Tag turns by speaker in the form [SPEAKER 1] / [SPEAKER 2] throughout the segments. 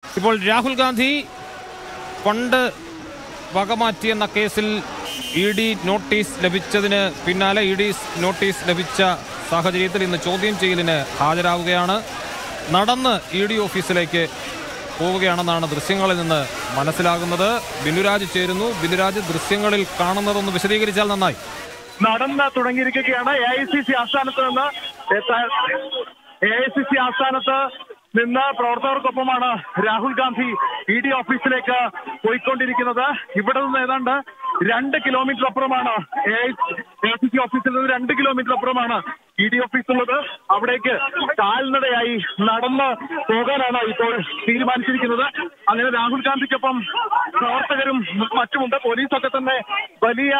[SPEAKER 1] ഇപ്പോൾ രാഹുൽ ഗാന്ധി ഫണ്ട് വകമാറ്റിയെന്ന കേസിൽ E D notice ലഭിച്ചതിന് പിന്നാലെ ഇ ഡി നോട്ടീസ് ലഭിച്ച സാഹചര്യത്തിൽ ഇന്ന് ചോദ്യം ചെയ്യലിന് ഹാജരാവുകയാണ് നടന്ന് ഇ ഡി ഓഫീസിലേക്ക് പോവുകയാണെന്നാണ് ദൃശ്യങ്ങളിൽ നിന്ന് മനസ്സിലാകുന്നത് ബിനുരാജ് ചേരുന്നു ബിനുരാജ് ദൃശ്യങ്ങളിൽ കാണുന്നതൊന്ന് വിശദീകരിച്ചാൽ നന്നായി
[SPEAKER 2] നടന്ന് തുടങ്ങിയിരിക്കുകയാണ് എ ഐ സി സി ആസ്ഥാനത്ത് നിന്ന് എ ഐ സി സി ആസ്ഥാനത്ത് നിന്ന് പ്രവർത്തകർക്കൊപ്പമാണ് രാഹുൽ ഗാന്ധി ഇ ഡി ഓഫീസിലേക്ക് പോയിക്കൊണ്ടിരിക്കുന്നത് ഇവിടെ നിന്ന് ഏതാണ്ട് രണ്ട് കിലോമീറ്റർ അപ്പുറമാണ് എ ഐ സി സി ഓഫീസിൽ നിന്ന് രണ്ട് കിലോമീറ്റർ അപ്പുറമാണ് ഇ ഡി ഓഫീസ് ഉള്ളത് അവിടേക്ക് കാൽനടയായി നടന്ന് പോകാനാണ് ഇപ്പോൾ തീരുമാനിച്ചിരിക്കുന്നത് അങ്ങനെ രാഹുൽ ഗാന്ധിക്കൊപ്പം പ്രവർത്തകരും മറ്റുമുണ്ട് പോലീസൊക്കെ തന്നെ വലിയ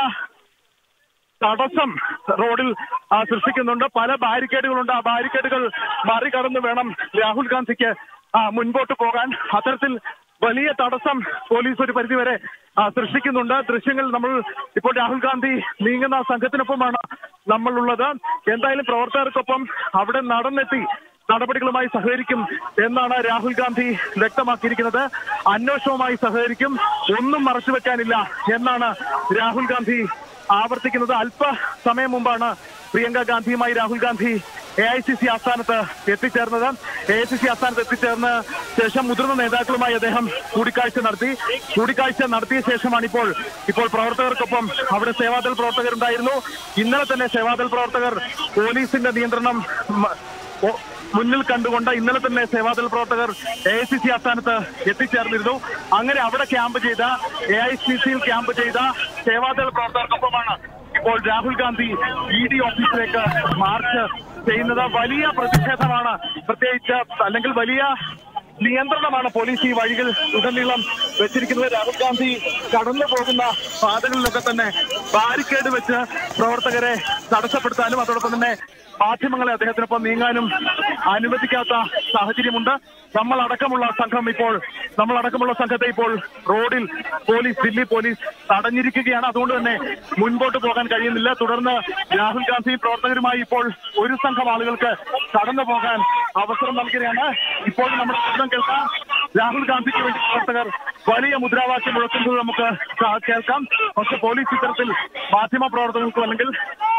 [SPEAKER 2] തടസ്സം റോഡിൽ ആ, സൃഷ്ടിക്കുന്നുണ്ട് പല ബാരിക്കേഡുകളുണ്ട് ആ ബാരിക്കേഡുകൾ മറികടന്ന് വേണം രാഹുൽ ഗാന്ധിക്ക് ആ, മുൻപോട്ട് പോകാൻ അത്തരത്തിൽ വലിയ തടസ്സം പോലീസ് ഒരു പരിധിവരെ ആ, സൃഷ്ടിക്കുന്നുണ്ട് ദൃശ്യങ്ങൾ നമ്മൾ ഇപ്പോൾ രാഹുൽ ഗാന്ധി നീങ്ങുന്ന സംഘത്തിനൊപ്പമാണ് നമ്മളുള്ളത് എന്തായാലും പ്രവർത്തകർക്കൊപ്പം അവിടെ നടന്നെത്തി നടപടികളുമായി സഹകരിക്കും എന്നാണ് രാഹുൽ ഗാന്ധി വ്യക്തമാക്കിയിരിക്കുന്നത് അന്വേഷണവുമായി സഹകരിക്കും ഒന്നും മറച്ചുവെക്കാനില്ല എന്നാണ് രാഹുൽ ഗാന്ധി ആവർത്തിക്കുന്നത് അല്പ സമയം മുമ്പാണ് പ്രിയങ്ക ഗാന്ധിയുമായി Rahul Gandhi A I C C ആസ്ഥാനത്ത് എത്തിച്ചേർന്നത് എ ഐ സി സി ആസ്ഥാനത്ത് എത്തിച്ചേർന്ന ശേഷം മുതിർന്ന നേതാക്കളുമായി അദ്ദേഹം കൂടിക്കാഴ്ച നടത്തി കൂടിക്കാഴ്ച നടത്തിയ ശേഷമാണ് ഇപ്പോൾ ഇപ്പോൾ പ്രവർത്തകർക്കൊപ്പം അവിടെ സേവാദൾ പ്രവർത്തകരുണ്ടായിരുന്നു ഇന്നലെ തന്നെ സേവാദൾ പ്രവർത്തകർ പോലീസിന്റെ നിയന്ത്രണം മ- ഓ- മുന്നിൽ കണ്ടുകൊണ്ട് ഇന്നലെ തന്നെ സേവാദൾ പ്രവർത്തകർ എ ഐ സി സി ആസ്ഥാനത്ത് എത്തിച്ചേർന്നിരുന്നു അങ്ങനെ അവിടെ ക്യാമ്പ് ചെയ്ത എ ഐ സി സിയിൽ ക്യാമ്പ് ചെയ്ത സേവാദൾ പ്രവർത്തകർക്കൊപ്പമാണ് ഇപ്പോൾ രാഹുൽ ഗാന്ധി ഇ ഡി ഓഫീസിലേക്ക് മാർച്ച് ചെയ്യുന്നത് വലിയ പ്രതിഷേധമാണ് പ്രത്യേകിച്ച് അല്ലെങ്കിൽ വലിയ നിയന്ത്രണമാണ് പോലീസ് ഈ വഴികൾ ഉടനീളം വെച്ചിരിക്കുന്നത് രാഹുൽ ഗാന്ധി കടന്നു പോകുന്ന പാതകളിലൊക്കെ തന്നെ ബാരിക്കേഡ് വെച്ച് പ്രവർത്തകരെ തടസ്സപ്പെടുത്താനും അതോടൊപ്പം തന്നെ മാധ്യമങ്ങളെ അദ്ദേഹത്തിനൊപ്പം നീങ്ങാനും അനുവദിക്കാത്ത സാഹചര്യമുണ്ട് നമ്മൾ അടക്കമുള്ള സംഘം ഇപ്പോൾ നമ്മൾ അടക്കമുള്ള സംഘത്തെ ഇപ്പോൾ റോഡിൽ പോലീസ് ദില്ലി പോലീസ് തടഞ്ഞിരിക്കുകയാണ് അതുകൊണ്ട് തന്നെ മുൻപോട്ട് പോകാൻ കഴിയുന്നില്ല തുടർന്ന് രാഹുൽ ഗാന്ധി പ്രവർത്തകരുമായി ഇപ്പോൾ ഒരു സംഘം ആളുകൾക്ക് കടന്നു പോകാൻ അവസരം നൽകുകയാണ് ഇപ്പോൾ നമ്മുടെ ശബ്ദം കേൾക്കാം രാഹുൽ ഗാന്ധിക്ക് വേണ്ടി പ്രവർത്തകർ വലിയ മുദ്രാവാക്യം മുഴക്കുന്നത് നമുക്ക് കാ- കേൾക്കാം പക്ഷെ പോലീസ് ഇത്തരത്തിൽ മാധ്യമ പ്രവർത്തകർക്കും അല്ലെങ്കിൽ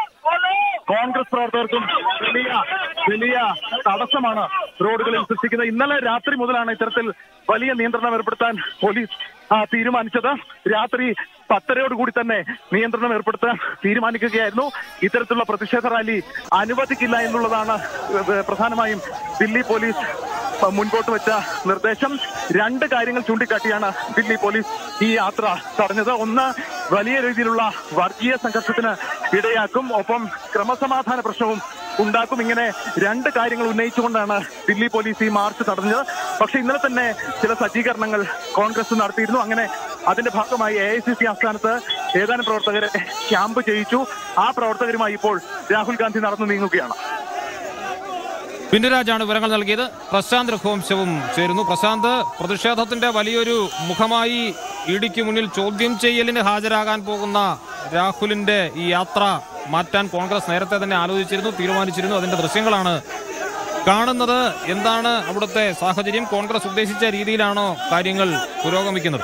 [SPEAKER 2] കോൺഗ്രസ് പ്രവർത്തകർക്കും വലിയ വലിയ തടസ്സമാണ് റോഡുകളിൽ സൃഷ്ടിക്കുന്നത് ഇന്നലെ രാത്രി മുതലാണ് ഇത്തരത്തിൽ വലിയ നിയന്ത്രണം ഏർപ്പെടുത്താൻ പോലീസ് ആ, തീരുമാനിച്ചത് രാത്രി പത്തരയോട് കൂടി തന്നെ നിയന്ത്രണം ഏർപ്പെടുത്താൻ തീരുമാനിക്കുകയായിരുന്നു ഇത്തരത്തിലുള്ള പ്രതിഷേധ റാലി അനുവദിക്കില്ല എന്നുള്ളതാണ് ഏഹ്, പ്രധാനമായും ദില്ലി പോലീസ് മുൻപോട്ട് വെച്ച നിർദ്ദേശം രണ്ട് കാര്യങ്ങൾ ചൂണ്ടിക്കാട്ടിയാണ് ദില്ലി പോലീസ് ഈ യാത്ര തടഞ്ഞത് ഒന്ന് വലിയ രീതിയിലുള്ള വർഗീയ സംഘർഷത്തിന് ഇടയാക്കും ഒപ്പം ക്രമസമാധാന പ്രശ്നവും ഉണ്ടാക്കും ഇങ്ങനെ രണ്ട് കാര്യങ്ങൾ ഉന്നയിച്ചുകൊണ്ടാണ് ദില്ലി പോലീസ് ഈ മാർച്ച് തടഞ്ഞത് പക്ഷെ ഇന്നലെ തന്നെ ചില സജ്ജീകരണങ്ങൾ കോൺഗ്രസ് നടത്തിയിരുന്നു അങ്ങനെ അതിന്റെ ഭാഗമായി എ ഐ സി സി ആസ്ഥാനത്ത് ഏതാനും പ്രവർത്തകരെ ക്യാമ്പ് ചെയ്യിച്ചു ആ പ്രവർത്തകരുമായി ഇപ്പോൾ രാഹുൽ ഗാന്ധി നടന്നു നീങ്ങുകയാണ്
[SPEAKER 1] ബിന്ദുരാജാണ് വിവരങ്ങൾ നൽകിയത് പ്രശാന്ത് രഘുവംശവും ചേരുന്നു പ്രശാന്ത് പ്രതിഷേധത്തിന്റെ വലിയൊരു മുഖമായി ഇടിക്ക് മുന്നിൽ ചോദ്യം ചെയ്യലിന് ഹാജരാകാൻ പോകുന്ന രാഹുലിന്റെ ഈ യാത്ര മാറ്റാൻ കോൺഗ്രസ് നേരത്തെ തന്നെ ആലോചിച്ചിരുന്നു തീരുമാനിച്ചിരുന്നു അതിന്റെ ദൃശ്യങ്ങളാണ് കാണുന്നത് എന്താണ് അവിടുത്തെ സാഹചര്യം കോൺഗ്രസ് ഉദ്ദേശിച്ച രീതിയിലാണോ കാര്യങ്ങൾ പുരോഗമിക്കുന്നത്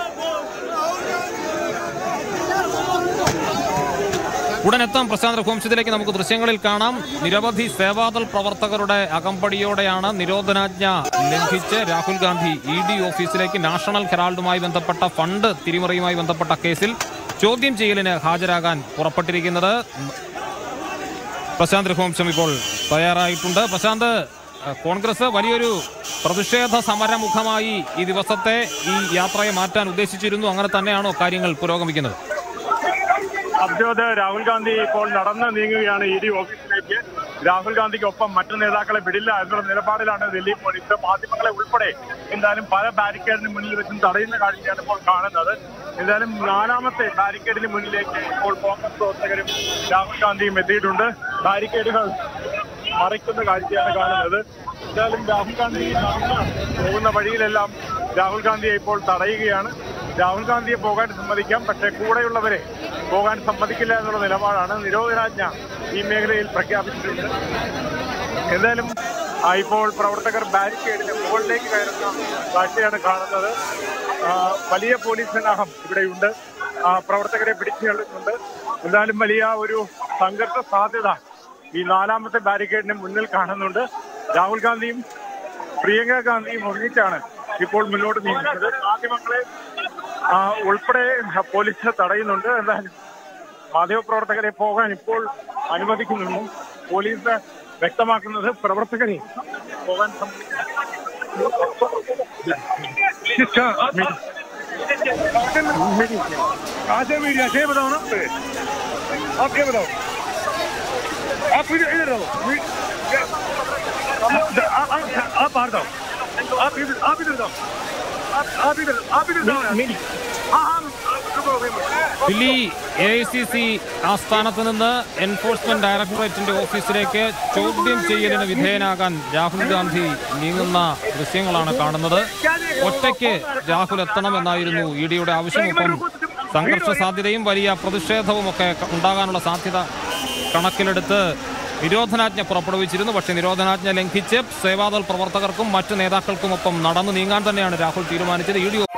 [SPEAKER 1] ഉടനെത്താം പ്രശാന്ത് രഘുവംശത്തിലേക്ക് നമുക്ക് ദൃശ്യങ്ങളിൽ കാണാം നിരവധി സേവാദൾ പ്രവർത്തകരുടെ അകമ്പടിയോടെയാണ് നിരോധനാജ്ഞ ലംഘിച്ച് രാഹുൽ ഗാന്ധി ഇ ഡി ഓഫീസിലേക്ക് നാഷണൽ ഹെറാൾഡുമായി ബന്ധപ്പെട്ട ഫണ്ട് തിരിമറിയുമായി ബന്ധപ്പെട്ട കേസിൽ ചോദ്യം ചെയ്യലിന് ഹാജരാകാൻ പുറപ്പെട്ടിരിക്കുന്നത് പ്രശാന്ത് രഘുവംശം ഇപ്പോൾ തയ്യാറായിട്ടുണ്ട് പ്രശാന്ത് ഏഹ്, കോൺഗ്രസ് വലിയൊരു പ്രതിഷേധ സമരമുഖമായി ഈ ദിവസത്തെ ഈ യാത്രയെ മാറ്റാൻ ഉദ്ദേശിച്ചിരുന്നു അങ്ങനെ തന്നെയാണോ കാര്യങ്ങൾ പുരോഗമിക്കുന്നത്
[SPEAKER 3] അബ്ജോദ് രാഹുൽ ഗാന്ധി ഇപ്പോൾ നടന്ന് നീങ്ങുകയാണ് ഇ ഡി ഓഫീസിലേക്ക് രാഹുൽ ഗാന്ധിക്കൊപ്പം മറ്റു നേതാക്കളെ വിടില്ല എന്നുള്ള നിലപാടിലാണ് ദില്ലി പോലീസ് മാധ്യമങ്ങളെ ഉൾപ്പെടെ എന്തായാലും പല ബാരിക്കേഡിന് മുന്നിൽ വെച്ചും തടയുന്ന കാഴ്ചയാണ് ഇപ്പോൾ കാണുന്നത് എന്തായാലും നാലാമത്തെ ബാരിക്കേഡിന് മുന്നിലേക്ക് ഇപ്പോൾ കോൺഗ്രസ് പ്രവർത്തകരും രാഹുൽ ഗാന്ധിയും എത്തിയിട്ടുണ്ട് ബാരിക്കേഡുകൾ മറിക്കുന്ന കാഴ്ചയാണ് കാണുന്നത് എന്തായാലും രാഹുൽ ഗാന്ധി നടന്ന് പോകുന്ന വഴിയിലെല്ലാം രാഹുൽ ഗാന്ധിയെ ഇപ്പോൾ തടയുകയാണ് രാഹുൽ ഗാന്ധിയെ പോകാൻ സമ്മതിക്കാം പക്ഷേ കൂടെയുള്ളവരെ പോകാൻ സമ്മതിക്കില്ല എന്നുള്ള നിലപാടാണ് നിരോധനാജ്ഞ ഈ മേഖലയിൽ പ്രഖ്യാപിച്ചിട്ടുണ്ട് എന്തായാലും ആ, ഇപ്പോൾ പ്രവർത്തകർ ബാരിക്കേഡിന് മുകളിലേക്ക് കയറുന്ന കാഴ്ചയാണ് കാണുന്നത് ആ, വലിയ പോലീസ് സന്നാഹം ഇവിടെയുണ്ട് ആ, പ്രവർത്തകരെ പിടിച്ചു തള്ളുന്നുണ്ട് എന്തായാലും വലിയ ഒരു സംഘർഷ സാധ്യത ഈ നാലാമത്തെ ബാരിക്കേഡിന് മുന്നിൽ കാണുന്നുണ്ട് രാഹുൽ ഗാന്ധിയും പ്രിയങ്ക ഗാന്ധിയും ഒന്നിച്ചാണ് ഇപ്പോൾ മുന്നോട്ട് നീങ്ങുന്നത് മാധ്യമങ്ങളെ ആ, ഉൾപ്പെടെ പോലീസ് തടയുന്നുണ്ട് എന്തായാലും മാധ്യമപ്രവർത്തകരെ പോകാൻ ഇപ്പോൾ അനുവദിക്കുന്നുണ്ട് പോലീസ് വ്യക്തമാക്കുന്നത് പ്രവർത്തകരെ പോകാൻ
[SPEAKER 2] आजा मीडिया से बताओ ना आप क्या बताओ आप इधर इधर रहो आप आप आप बाहर जाओ आप इधर आप इधर जाओ आप आप इधर आप इधर जाओ यार। हाँ हाँ रुको रुको
[SPEAKER 1] Delhi A I C C ആസ്ഥാനത്ത് നിന്ന് എൻഫോഴ്സ്മെന്റ് ഡയറക്ടറേറ്റിന്റെ ഓഫീസിലേക്ക് ചോദ്യം ചെയ്യലിന് വിധേയനാകാൻ രാഹുൽ ഗാന്ധി നീങ്ങുന്ന ദൃശ്യങ്ങളാണ് കാണുന്നത് ഒറ്റയ്ക്ക് രാഹുൽ എത്തണമെന്നായിരുന്നു ഇ ഡിയുടെ ആവശ്യമൊപ്പം സംഘർഷ സാധ്യതയും വലിയ പ്രതിഷേധവും ഒക്കെ ഉണ്ടാകാനുള്ള സാധ്യത കണക്കിലെടുത്ത് നിരോധനാജ്ഞ പുറപ്പെടുവിച്ചിരുന്നു പക്ഷേ നിരോധനാജ്ഞ ലംഘിച്ച് സേവാദൾ പ്രവർത്തകർക്കും മറ്റ് നേതാക്കൾക്കുമൊപ്പം നടന്നു നീങ്ങാൻ തന്നെയാണ് രാഹുൽ തീരുമാനിച്ചത് ഇ ഡി